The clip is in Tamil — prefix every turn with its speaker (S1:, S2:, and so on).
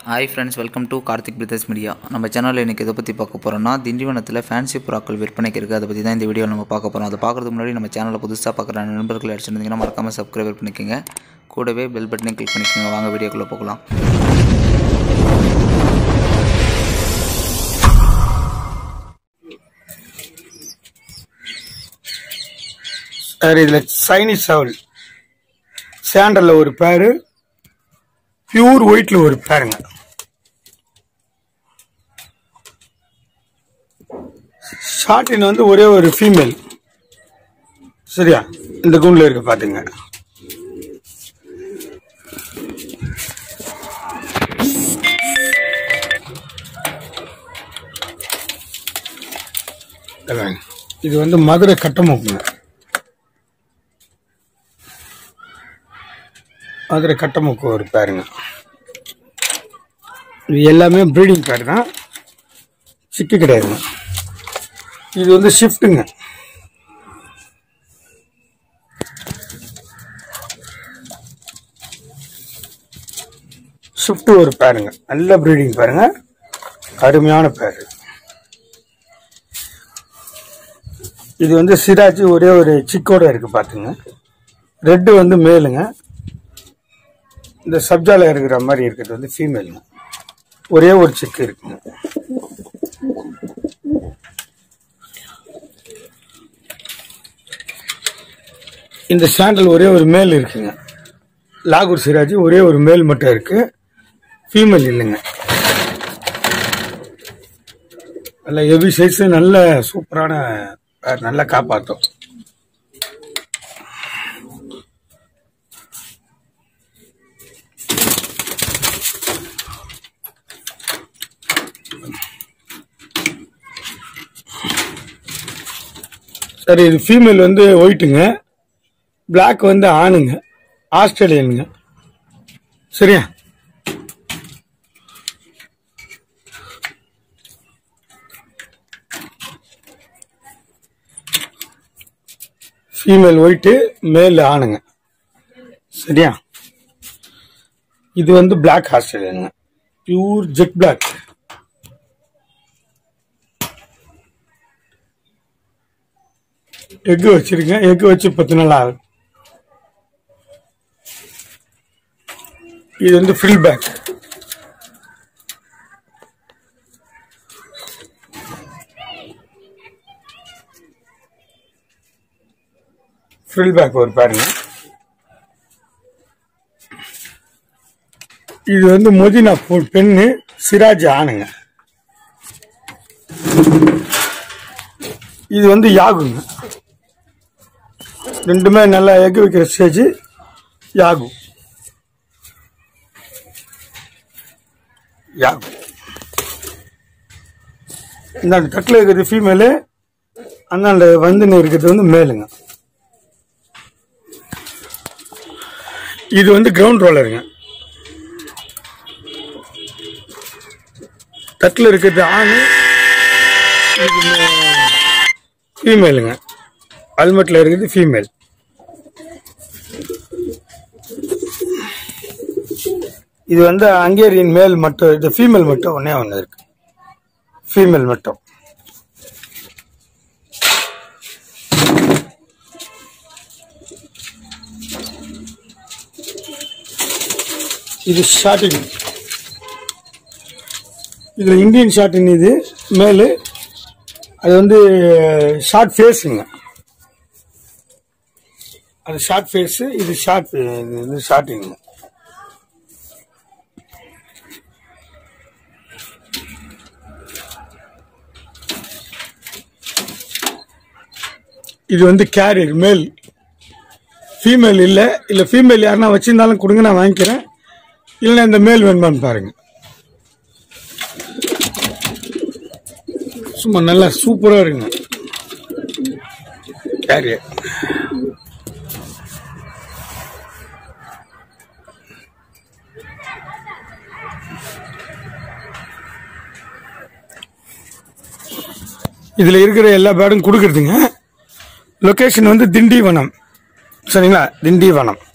S1: Hi friends welcome to Karthik brothers media நம்ம சேனலில் இன்றைக்கி எதை பற்றி பார்க்க போகிறோம்னா திண்டிவனத்தில் ஃபேன்சி புறாக்கள் விற்பனைக்கு இருக்குது அதை பற்றி தான் இந்த வீடியோவில் நம்ம பார்க்க போகிறோம் அதை பார்க்குறதுக்கு முன்னாடி நம்ம சேனலை புதுசாக பார்க்குற நண்பர்கள் அடிச்சிருந்தீங்கன்னா மறக்காமல் சப்ஸ்கிரைப் பண்ணிக்கோங்க கூடவே பெல் பட்டனையும் கிளிக் பண்ணிக்கோங்க வாங்க வீடியோக்குள்ளே போகலாம்
S2: சார் இதில் சைனீஸ் சவுல் சாண்டலில் ஒரு பேரு பியூர் ஒயிட்டில் ஒரு பேருங்க ஷார்டின் வந்து ஒரே ஒரு ஃபீமேல் சரியா இந்த கூண்டில் இருக்கு பாத்துங்க இதாங்க. இது வந்து மதுரை கட்டமுக்குங்க மதுரை கட்டமுக்கு ஒரு பேருங்க இது எல்லாமே ப்ரீடிங் பேர் தான் சிக்கு கிடையாதுங்க இது வந்து ஷிஃப்ட்டுங்க ஷிஃப்ட் ஒரு பேருங்க நல்ல ப்ரீடிங் பாருங்க அருமையான பேர் இது வந்து சிராஜ் ஒரே ஒரு சிக்கோட இருக்கு பாத்துங்க ரெட்டு வந்து மேலுங்க இந்த சப்ஜால இருக்கிற மாதிரி இருக்கிறது வந்து ஃபீமேலுங்க ஒரே ஒரு சிக்கு இருக்குங்க இந்த சாண்டல் ஒரே ஒரு மேல் இருக்குங்க லாகூர் சிராஜ் ஒரே ஒரு மேல் மட்டும் இருக்கு ஃபீமேல் இல்லைங்க நல்ல ஹெவி சைஸ் நல்ல சூப்பரான பேர், நல்லா காப்பாற்றும் சரி இது ஃபீமேல் வந்து ஒயிட்டுங்க Black வந்து ஆணுங்க ஆஸ்திரேலியனுங்க சரியா ஃபீமேல் ஒயிட்டு மேல் ஆணுங்க சரியா இது வந்து Black ஆஸ்திரேலியனுங்க பியூர் ஜெட் Black எக்கு வச்சிருக்கேன் எக்கு வச்சு பத்து நாள் ஆகுது இது வந்து ஃபில் பேக் ஃபில் பேக் ஒரு பாருங்க இது வந்து மொதினா போ- பெண்ணு சிராஜ் ஆணுங்க இது வந்து யாகுங்க ரெண்டுமே நல்லா எக் வைக்கிற ஸ்டேஜ் யாகு யாகு இந்த தட்டில் இருக்கிறது ஃபீமேலு அந்தாண்ட வந்து இருக்கிறது வந்து மேலுங்க இது வந்து கிரவுண்ட் ரோலருங்க தட்டில் இருக்கிறது ஆணு இது ஃபீமேலுங்க ஹெல்மெட்ல இருக்குது ஃபீமேல் இது வந்து ஹங்கேரியன் மேல் மட்டும் இது ஃபீமேல் மட்டும் ஒன்னே ஒன்று இருக்கு ஃபீமேல் மட்டும் இது ஷார்டின் இதுல இந்தியன் ஷார்டின் இது மேலு அது வந்து ஷார்ட் ஃபேஸுங்க அது ஷார்ட் ஃபேஸ் இது ஷார்ட் இது ஷார்ட்டிங் இது வந்து கேரியர் மேல் ஃபீமேல் இல்லை இல்லை ஃபீமேல் யாருன்னா வச்சிருந்தாலும் கொடுங்க நான் வாங்கிக்கிறேன் இல்லைன்னா இந்த மேல் வேணுமான்னு பாருங்க சும்மா நல்லா சூப்பரா இருக்குங்க கேரியர் இதுல இருக்கிற எல்லா பேடும் கொடுக்கறதுங்க லொகேஷன் வந்து திண்டிவனம் சரிங்களா திண்டிவனம்